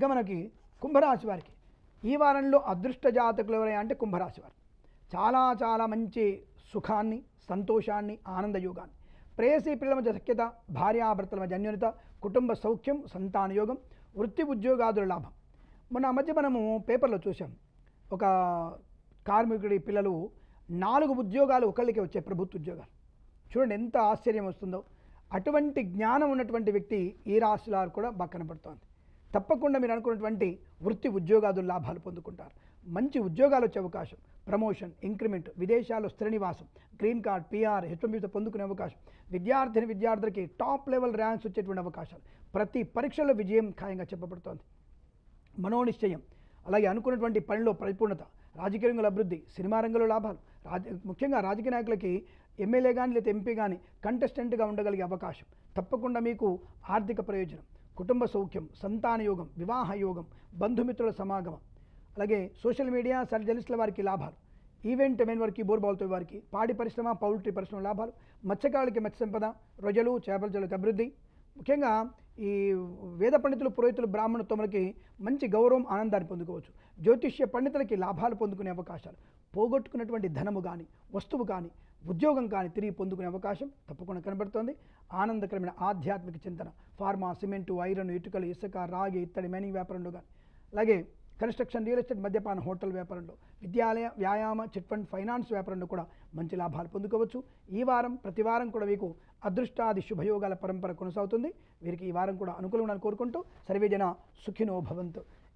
మనకి కుంభరాశి వారికి ఈ వారంలో అదృష్ట జాతకులు ఎవరైనా అంటే కుంభరాశి వారు చాలా చాలా మంచి సుఖాన్ని సంతోషాన్ని ఆనందయోగాన్ని ప్రేయసీ పిల్లల మధ్య సఖ్యత భార్యాభర్తల మధ్య అన్యోన్యత కుటుంబ సౌఖ్యం సంతాన యోగం వృత్తి ఉద్యోగాదుల లాభం మొన్న ఆ మధ్య మనము పేపర్లో చూసాం ఒక కార్మికుడి పిల్లలు నాలుగు ఉద్యోగాలు ఒకళ్ళకే వచ్చాయి ప్రభుత్వ ఉద్యోగాలు చూడండి ఎంత ఆశ్చర్యం వస్తుందో అటువంటి జ్ఞానం ఉన్నటువంటి వ్యక్తి ఈ రాశిలో కూడా బాగా కనబడుతోంది తప్పకుండా మీరు అనుకున్నటువంటి వృత్తి ఉద్యోగాదుల లాభాలు పొందుకుంటారు మంచి ఉద్యోగాలు వచ్చే అవకాశం ప్రమోషన్ ఇంక్రిమెంట్ విదేశాల్లో స్థిర నివాసం గ్రీన్ కార్డ్ పిఆర్ హెచ్ఎంబీతో పొందుకునే అవకాశం విద్యార్థిని విద్యార్థులకి టాప్ లెవెల్ ర్యాంక్స్ వచ్చేటువంటి అవకాశాలు ప్రతి పరీక్షలో విజయం ఖాయంగా చెప్పబడుతోంది మనోనిశ్చయం అలాగే అనుకున్నటువంటి పనిలో పరిపూర్ణత రాజకీయ రంగంలో అభివృద్ధి సినిమా రంగంలో లాభాలు రాజ ముఖ్యంగా రాజకీయ నాయకులకి ఎమ్మెల్యే కానీ లేదా ఎంపీ కానీ కంటెస్టెంట్గా ఉండగలిగే అవకాశం తప్పకుండా మీకు ఆర్థిక ప్రయోజనం కుటుంబ సౌఖ్యం సంతాన యోగం వివాహ యోగం బంధుమిత్రుల సమాగమం అలాగే సోషల్ మీడియా సర్జలిస్టుల వారికి లాభాలు ఈవెంట్ మెయిన్ వారికి బోర్బాల్తో వారికి పాడి పరిశ్రమ పౌల్ట్రీ పరిశ్రమ లాభాలు మత్స్యకారులకి మత్స్య సంపద రొయ్యలు చేపల చెరువులకు అభివృద్ధి ముఖ్యంగా ఈ వేద పండితులు పురోహితులు బ్రాహ్మణోత్తములకి మంచి గౌరవం ఆనందాన్ని పొందుకోవచ్చు జ్యోతిష్య పండితులకి లాభాలు పొందుకునే అవకాశాలు పోగొట్టుకున్నటువంటి ధనము కానీ వస్తువు కానీ ఉద్యోగం కానీ తిరిగి పొందుకునే అవకాశం తప్పకుండా కనబడుతోంది ఆనందకరమైన ఆధ్యాత్మిక చింతన ఫార్మా సిమెంటు ఐరన్ ఇటుకలు ఇసుక రాగి ఇత్తడి మైనింగ్ వ్యాపారంలో కానీ అలాగే కన్స్ట్రక్షన్ రియల్ ఎస్టేట్ మద్యపాన హోటల్ వ్యాపారంలో విద్యాలయ వ్యాయామ చిట్ ఫండ్ ఫైనాన్స్ వ్యాపారంలో కూడా మంచి లాభాలు పొందుకోవచ్చు ఈ వారం ప్రతి వారం కూడా మీకు అదృష్టాది శుభయోగాల పరంపర కొనసాగుతుంది వీరికి ఈ వారం కూడా అనుకూలంగా కోరుకుంటూ సర్వేజన సుఖినో భవంతు